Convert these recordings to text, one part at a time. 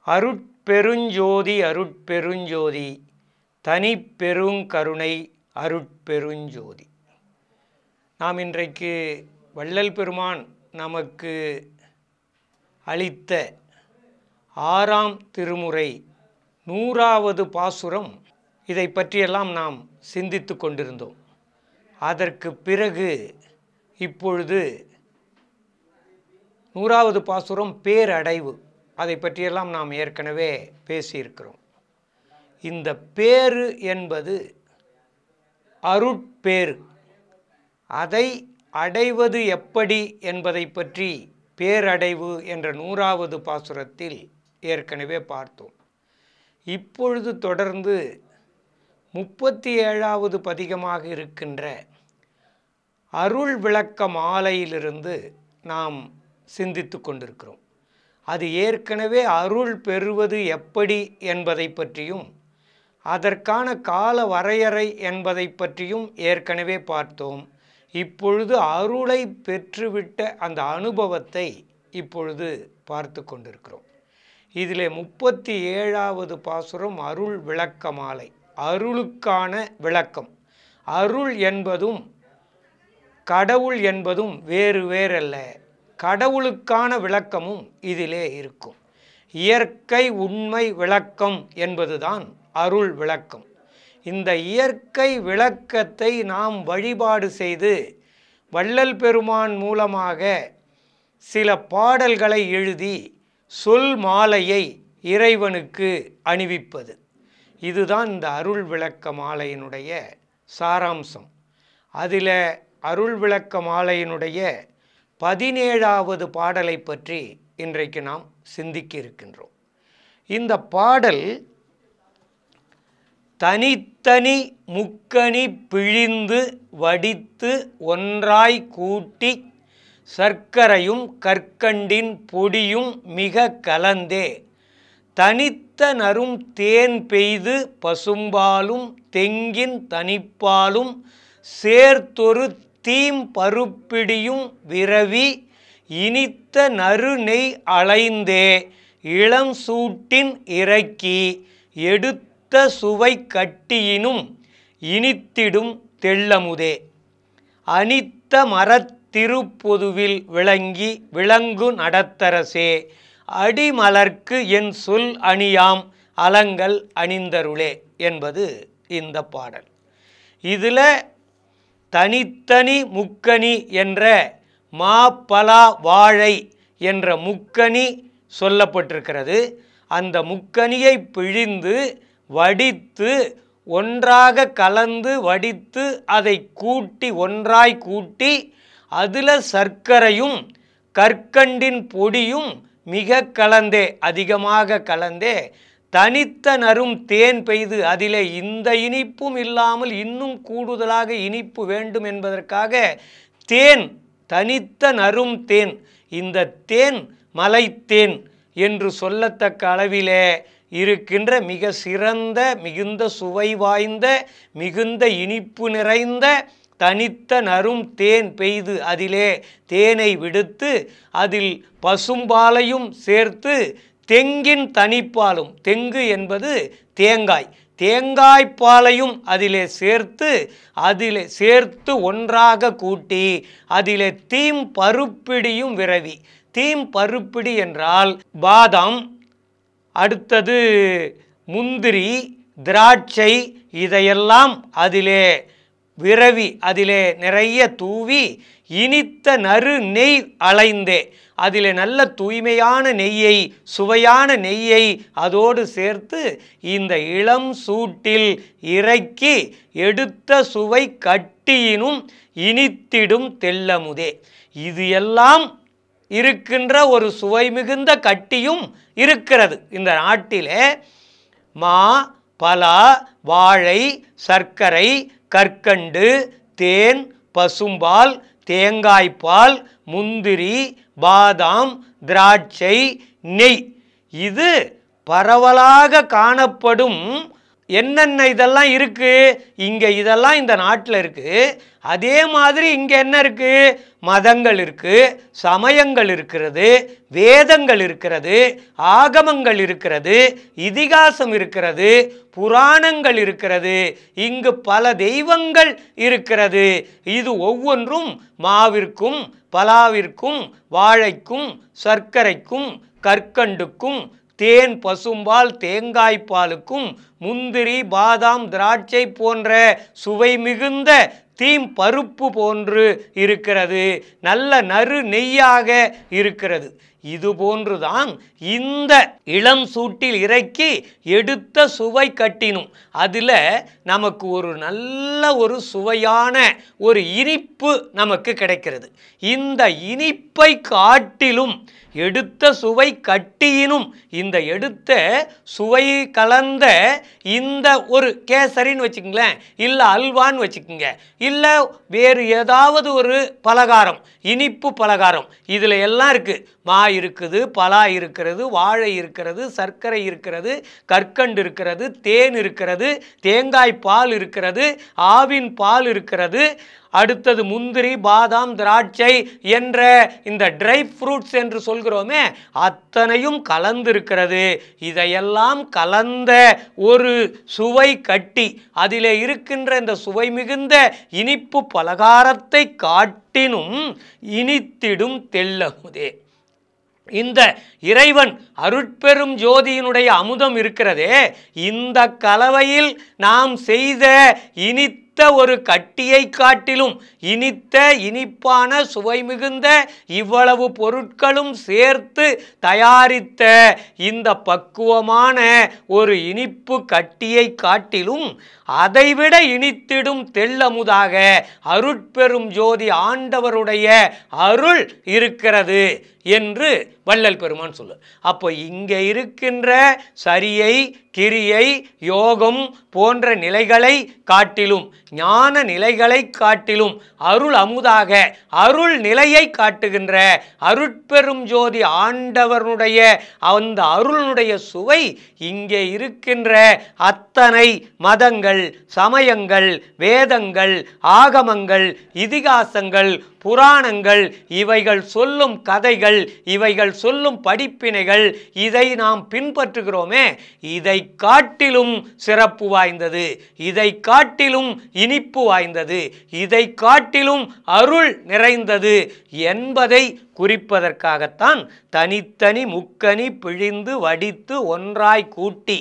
அருட்பெருஞ்சோதி அருட்பெருஞ்சோதி தனிப்பெருங்கருணை அருட்பெருஞ்சோதி நாம் இன்றைக்கு வள்ளல் பெருமான் நமக்கு அளித்த ஆறாம் திருமுறை நூறாவது பாசுரம் இதை பற்றியெல்லாம் நாம் சிந்தித்து கொண்டிருந்தோம் அதற்கு பிறகு இப்பொழுது நூறாவது பாசுரம் பேரடைவு அதை பற்றியெல்லாம் நாம் ஏற்கனவே பேசியிருக்கிறோம் இந்த பேரு என்பது அருட்பேறு அதை அடைவது எப்படி என்பதை பற்றி பேரடைவு என்ற நூறாவது பாசுரத்தில் ஏற்கனவே பார்த்தோம் இப்பொழுது தொடர்ந்து முப்பத்தி ஏழாவது பதிகமாக இருக்கின்ற அருள் விளக்க மாலையிலிருந்து நாம் சிந்தித்து கொண்டிருக்கிறோம் அது ஏற்கனவே அருள் பெறுவது எப்படி என்பதை பற்றியும் அதற்கான கால வரையறை என்பதை பற்றியும் ஏற்கனவே பார்த்தோம் இப்பொழுது அருளை பெற்றுவிட்ட அந்த அனுபவத்தை இப்பொழுது பார்த்து கொண்டிருக்கிறோம் இதில் முப்பத்தி ஏழாவது பாசுரம் அருள் விளக்க மாலை அருளுக்கான விளக்கம் அருள் என்பதும் கடவுள் என்பதும் வேறு வேறல்ல கடவுளுக்கான விளக்கமும் இதிலே இருக்கும் இயற்கை உண்மை விளக்கம் என்பதுதான் அருள் விளக்கம் இந்த இயற்கை விளக்கத்தை நாம் வழிபாடு செய்து வள்ளல் பெருமான் மூலமாக சில பாடல்களை எழுதி சொல் மாலையை இறைவனுக்கு அணிவிப்பது இதுதான் இந்த அருள் விளக்க மாலையினுடைய சாராம்சம் அதில் அருள் விளக்க மாலையினுடைய பதினேழாவது பாடலை பற்றி இன்றைக்கு நாம் சிந்திக்க இருக்கின்றோம் இந்த பாடல் தனித்தனி முக்கணி பிழிந்து வடித்து ஒன்றாய் கூட்டி சர்க்கரையும் கற்கண்டின் பொடியும் மிக கலந்தே தனித்த நரும் தேன் பெய்து பசும்பாலும் தெங்கின் தனிப்பாலும் சேர்த்தொரு தீம் பருப்பிடியும் விரவி இனித்த நறுநெய் அலைந்தே இளம் சூட்டின் இறக்கி எடுத்த சுவை கட்டியினும் இனித்திடும் தெள்ளமுதே அனித்த மரத்திருப்பொதுவில் விளங்கி விளங்கு நடத்தரசே அடிமலர்க்கு என் சொல் அணியாம் அலங்கள் அணிந்தருளே என்பது இந்த பாடல் இதில் தனித்தனி முக்கணி என்ற மாப்பலா வாழை என்ற முக்கணி சொல்லப்பட்டிருக்கிறது அந்த முக்கணியை பிழிந்து வடித்து ஒன்றாக கலந்து வடித்து அதை கூட்டி ஒன்றாய் கூட்டி அதில் சர்க்கரையும் கற்கண்டின் பொடியும் மிக கலந்தே அதிகமாக கலந்தே தனித்த நரும் தேன் பெய்து அதிலே இந்த இனிப்பும் இல்லாமல் இன்னும் கூடுதலாக இனிப்பு வேண்டும் என்பதற்காக தேன் தனித்த நரும் தேன் இந்த தேன் மலைத்தேன் என்று சொல்லத்தக்க அளவிலே இருக்கின்ற மிக சிறந்த மிகுந்த சுவை வாய்ந்த மிகுந்த இனிப்பு நிறைந்த தனித்த நரும் தேன் பெய்து அதிலே தேனை விடுத்து அதில் பசும்பாலையும் சேர்த்து தெங்கின் தனிப்பாலும் தெங்கு என்பது தேங்காய் தேங்காய் பாலையும் அதிலே சேர்த்து அதிலே சேர்த்து ஒன்றாக கூட்டி அதிலே தீம் பருப்பிடியும் விரவி தீம் பருப்பிடி என்றால் பாதாம் அடுத்தது முந்திரி திராட்சை இதையெல்லாம் அதிலே விரவி அதிலே நிறைய தூவி இனித்த நறு நெய் அலைந்தே அதில் நல்ல தூய்மையான நெய்யை சுவையான நெய்யை அதோடு சேர்த்து இந்த இளம் சூட்டில் இறக்கி எடுத்த சுவை கட்டியினும் இனித்திடும் தெள்ளமுதே இது எல்லாம் இருக்கின்ற ஒரு சுவை மிகுந்த கட்டியும் இருக்கிறது இந்த நாட்டிலே மா பலா வாழை சர்க்கரை கற்கண்டு தேன் பசும்பால் தேங்காய்பால் முந்திரி பாதாம் திராட்சை நெய் இது பரவலாக காணப்படும் என்னென்ன இதெல்லாம் இருக்கு இங்கே இதெல்லாம் இந்த நாட்டில் இருக்கு அதே மாதிரி இங்கே என்ன இருக்கு மதங்கள் இருக்கு சமயங்கள் இருக்கிறது வேதங்கள் இருக்கிறது ஆகமங்கள் இருக்கிறது இதிகாசம் இருக்கிறது புராணங்கள் இருக்கிறது இங்கு பல தெய்வங்கள் இருக்கிறது இது ஒவ்வொன்றும் மாவிற்கும் பலாவிற்கும் வாழைக்கும் சர்க்கரைக்கும் கற்கண்டுக்கும் தேன் பசும்பால் தேங்காய்ப்பாலுக்கும் முந்திரி பாதாம் திராட்சை போன்ற சுவை மிகுந்த தீம் பருப்பு போன்று இருக்கிறது நல்ல நறு நெய்யாக இருக்கிறது இது போன்றுதான் இந்த இளம் சூட்டில் இறக்கி எடுத்த சுவை கட்டினும் அதில் நமக்கு ஒரு நல்ல ஒரு சுவையான ஒரு இனிப்பு நமக்கு கிடைக்கிறது இந்த இனிப்பை காட்டிலும் எடுத்த சுவை கட்டியினும் இந்த எடுத்த சுவை கலந்த இந்த ஒரு கேசரின்னு வச்சுக்கங்களேன் இல்லை அல்வான்னு வச்சுக்கோங்க இல்லை வேறு ஏதாவது ஒரு பலகாரம் இனிப்பு பலகாரம் இதில் எல்லாம் இருக்குது மா இருக்குது பலா இருக்கிறது வாழை இருக்கிறது சர்க்கரை இருக்கிறது கற்கண்டு இருக்கிறது தேன் இருக்கிறது தேங்காய் பால் இருக்கிறது ஆவின் பால் இருக்கிறது அடுத்தது முந்திரி பாதாம் திராட்சை என்ற இந்த ட்ரை ஃப்ரூட்ஸ் என்று சொல்கிறோமே அத்தனையும் கலந்திருக்கிறது இதையெல்லாம் கலந்த ஒரு சுவை கட்டி அதிலே இருக்கின்ற இந்த சுவை மிகுந்த இனிப்பு பலகாரத்தை காட்டினும் இனித்திடும் தெல்லமுதே இந்த இறைவன் அருட்பெரும் ஜோதியினுடைய அமுதம் இருக்கிறதே இந்த கலவையில் நாம் செய்த இனித்த ஒரு கட்டியை காட்டிலும் இனித்த இனிப்பான சுவை மிகுந்த இவ்வளவு பொருட்களும் சேர்த்து தயாரித்த இந்த பக்குவமான ஒரு இனிப்பு கட்டியை காட்டிலும் அதைவிட இனித்திடும் தெள்ளமுதாக அருட்பெரும் ஜோதி ஆண்டவருடைய அருள் இருக்கிறது என்று வள்ளல் பெருமான் சொல்லு அப்போ இங்கே இருக்கின்ற சரியை கிரியை யோகம் போன்ற நிலைகளை காட்டிலும் ஞான நிலைகளை காட்டிலும் அருள் அமுதாக அருள் நிலையை காட்டுகின்ற அருட்பெரும் ஜோதி ஆண்டவருடைய அந்த அருளுடைய சுவை இங்கே இருக்கின்ற அத்தனை மதங்கள் சமயங்கள் வேதங்கள் ஆகமங்கள் இதிகாசங்கள் புராணங்கள் இவைகள் சொல்லும் கதைகள் இவைகள் சொல்லும் படிப்பினைகள் இதை நாம் பின்பற்றுகிறோமே இதை காட்டிலும் சிறப்பு வாய்ந்தது இதை காட்டிலும் இனிப்பு வாய்ந்தது இதை காட்டிலும் அருள் நிறைந்தது என்பதை குறிப்பதற்காகத்தான் தனித்தனி முக்கனி பிழிந்து வடித்து ஒன்றாய் கூட்டி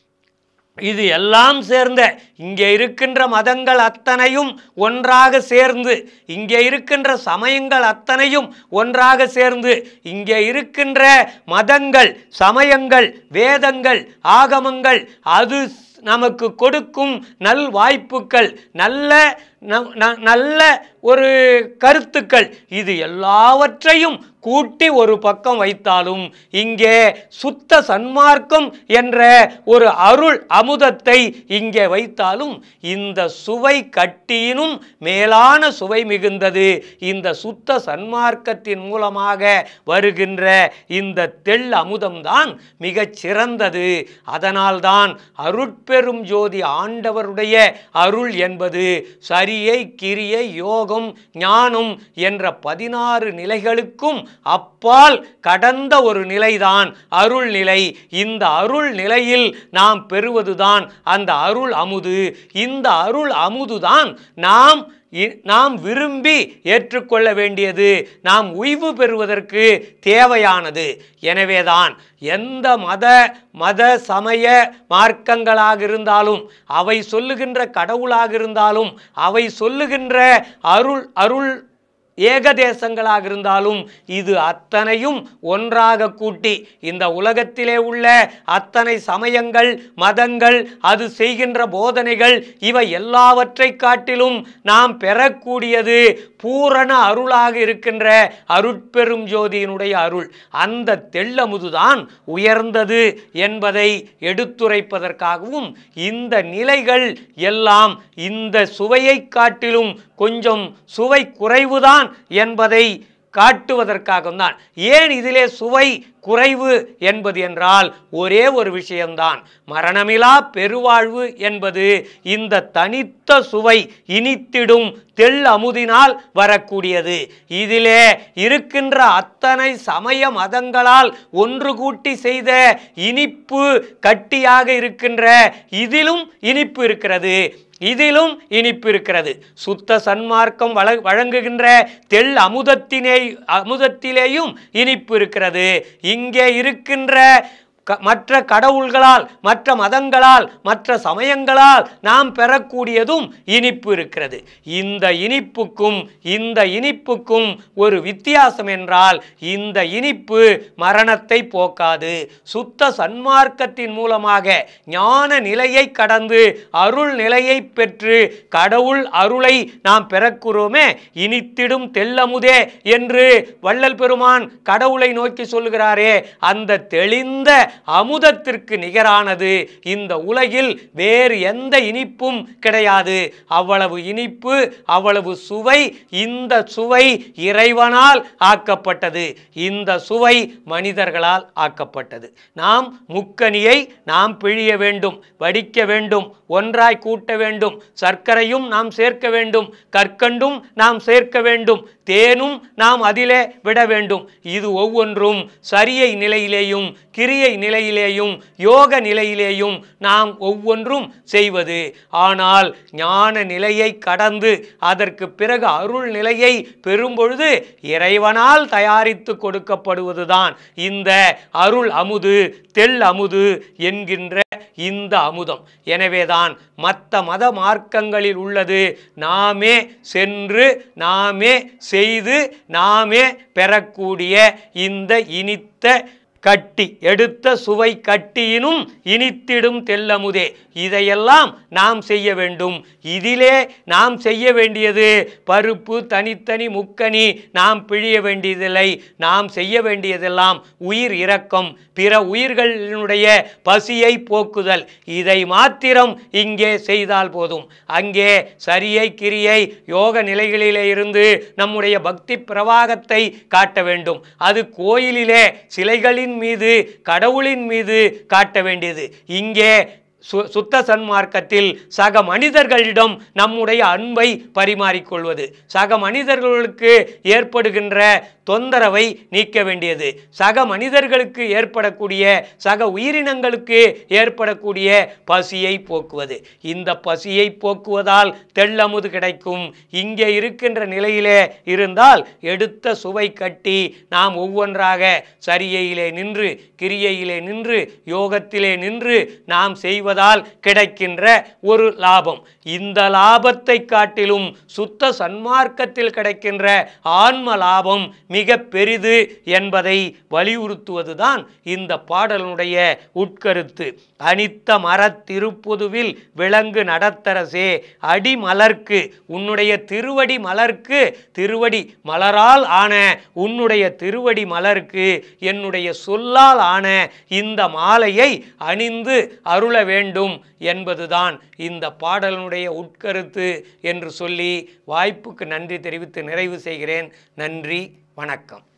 இது எல்லாம் சேர்ந்த இங்கே இருக்கின்ற மதங்கள் அத்தனையும் ஒன்றாக சேர்ந்து இங்கே இருக்கின்ற சமயங்கள் அத்தனையும் ஒன்றாக சேர்ந்து இங்கே இருக்கின்ற மதங்கள் சமயங்கள் வேதங்கள் ஆகமங்கள் அது நமக்கு கொடுக்கும் நல் வாய்ப்புகள் நல்ல ந- ந- நல்ல ஒரு கருத்துக்கள் இது எல்லாவற்றையும் கூட்டி ஒரு பக்கம் வைத்தாலும் இங்கே சுத்த சன்மார்க்கம் என்ற ஒரு அருள் அமுதத்தை இங்கே வைத்தாலும் இந்த சுவை கட்டியினும் மேலான சுவை மிகுந்தது இந்த சுத்த சன்மார்க்கத்தின் மூலமாக வருகின்ற இந்த தெள் அமுதம்தான் மிகச் சிறந்தது அதனால்தான் அருட்பெரும் ஜோதி ஆண்டவருடைய அருள் என்பது சரியை கிரியை யோகம் ஞானம் என்ற பதினாறு நிலைகளுக்கும் அப்பால் கடந்த ஒரு நிலைதான் அருள் நிலை இந்த அருள் நிலையில் நாம் பெறுவதுதான் அந்த அருள் அமுது இந்த அருள் அமுதுதான் நாம் இ- நாம் விரும்பி ஏற்றுக்கொள்ள வேண்டியது நாம் உய்வு பெறுவதற்கு தேவையானது எனவேதான் எந்த மத மத சமய மார்க்கங்களாக இருந்தாலும் அவை சொல்லுகின்ற கடவுளாக இருந்தாலும் அவை சொல்லுகின்ற அருள் அருள் ஏகதேசங்களாக இருந்தாலும் இது அத்தனையும் ஒன்றாக கூட்டி இந்த உலகத்திலே உள்ள அத்தனை சமயங்கள் மதங்கள் அது செய்கின்ற போதனைகள் இவை எல்லாவற்றை காட்டிலும் நாம் பெறக்கூடியது பூரண அருளாக இருக்கின்ற அருட்பெரும் ஜோதியினுடைய அருள் அந்த தெள்ளமுதுதான் உயர்ந்தது என்பதை எடுத்துரைப்பதற்காகவும் இந்த நிலைகள் எல்லாம் இந்த சுவையை காட்டிலும் கொஞ்சம் சுவை குறைவுதான் என்பதை காட்டுவதற்காக தான் ஏன் இதிலே சுவை குறைவு என்பது என்றால் ஒரே ஒரு விஷயம்தான் மரணமிலா பெருவாழ்வு என்பது இந்த தனித்த சுவை இனித்திடும் தெள் அமுதினால் வரக்கூடியது இதிலே இருக்கின்ற அத்தனை சமய மதங்களால் ஒன்று கூட்டி செய்த இனிப்பு கட்டியாக இருக்கின்ற இதிலும் இனிப்பு இருக்கிறது இதிலும் இனிப்பு இருக்கிறது சுத்த சன்மார்க்கம் வழ வழங்குகின்ற தெள் அமுதத்தினே அமுதத்திலேயும் இனிப்பு இருக்கிறது இங்கே இருக்கின்ற க மற்ற கடவுள்களால் மற்ற மதங்களால் மற்ற சமயங்களால் நாம் பெறக்கூடியதும் இனிப்பு இருக்கிறது இந்த இனிப்புக்கும் இந்த இனிப்புக்கும் ஒரு வித்தியாசம் என்றால் இந்த இனிப்பு மரணத்தை போக்காது சுத்த சன்மார்க்கத்தின் மூலமாக ஞான நிலையை கடந்து அருள் நிலையை பெற்று கடவுள் அருளை நாம் பெறக்கிறோமே இனித்திடும் தெல்லமுதே என்று வள்ளல் பெருமான் கடவுளை நோக்கி சொல்கிறாரே அந்த தெளிந்த அமுதத்திற்கு நிகரானது இந்த உலகில் வேறு எந்த இனிப்பும் கிடையாது அவ்வளவு இனிப்பு அவ்வளவு சுவை இந்த சுவை இறைவனால் ஆக்கப்பட்டது இந்த சுவை மனிதர்களால் ஆக்கப்பட்டது நாம் முக்கனியை நாம் பிழிய வேண்டும் வடிக்க வேண்டும் ஒன்றாய் கூட்ட வேண்டும் சர்க்கரையும் நாம் சேர்க்க வேண்டும் கற்கண்டும் நாம் சேர்க்க வேண்டும் தேனும் நாம் அதிலே விட வேண்டும் இது ஒவ்வொன்றும் சரியை நிலையிலேயும் கிரியை நிலையிலேயும் யோக நிலையிலேயும் நாம் ஒவ்வொன்றும் செய்வது ஆனால் ஞான நிலையை கடந்து அதற்கு பிறகு அருள் நிலையை பெறும்பொழுது இறைவனால் தயாரித்து கொடுக்கப்படுவதுதான் இந்த அருள் அமுது தெள் அமுது என்கின்ற இந்த அமுதம் எனவேதான் மற்ற மத மார்க்கங்களில் உள்ளது நாமே சென்று நாமே செய்து நாமே பெறக்கூடிய இந்த இனித்த கட்டி எடுத்த சுவை கட்டியினும் இனித்திடும் தெல்லமுதே இதையெல்லாம் நாம் செய்ய வேண்டும் இதிலே நாம் செய்ய வேண்டியது பருப்பு தனித்தனி முக்கனி நாம் பிழிய வேண்டியதில்லை நாம் செய்ய வேண்டியதெல்லாம் உயிர் இரக்கம் பிற உயிர்களினுடைய பசியை போக்குதல் இதை மாத்திரம் இங்கே செய்தால் போதும் அங்கே சரியை கிரியை யோக நிலைகளிலே இருந்து நம்முடைய பக்தி பிரவாகத்தை காட்ட வேண்டும் அது கோயிலிலே சிலைகளின் மீது கடவுளின் மீது காட்ட வேண்டியது இங்கே சு சுத்த சன்மார்க்கத்தில் சக மனிதர்களிடம் நம்முடைய அன்பை பரிமாறிக்கொள்வது சக மனிதர்களுக்கு ஏற்படுகின்ற தொந்தரவை நீக்க வேண்டியது சக மனிதர்களுக்கு ஏற்படக்கூடிய சக உயிரினங்களுக்கு ஏற்படக்கூடிய பசியை போக்குவது இந்த பசியை போக்குவதால் தெள்ளமுது கிடைக்கும் இங்கே இருக்கின்ற நிலையிலே இருந்தால் எடுத்த சுவை கட்டி நாம் ஒவ்வொன்றாக சரியையிலே நின்று கிரியையிலே நின்று யோகத்திலே நின்று நாம் செய்வதால் கிடைக்கின்ற ஒரு லாபம் இந்த லாபத்தை காட்டிலும் சுத்த சன்மார்க்கத்தில் கிடைக்கின்ற ஆன்ம லாபம் மிக பெரிது என்பதை வலியுறுத்துவதுதான் இந்த பாடலுடைய உட்கருத்து அனித்த மரத்திருப்புதுவில் விலங்கு நடத்தரசே அடி மலர்க்கு உன்னுடைய திருவடி மலர்க்கு திருவடி மலரால் ஆன உன்னுடைய திருவடி மலர்க்கு என்னுடைய சொல்லால் ஆன இந்த மாலையை அணிந்து அருள வேண்டும் என்பதுதான் இந்த பாடலினுடைய உட்கருத்து என்று சொல்லி வாய்ப்புக்கு நன்றி தெரிவித்து நிறைவு செய்கிறேன் நன்றி வணக்கம்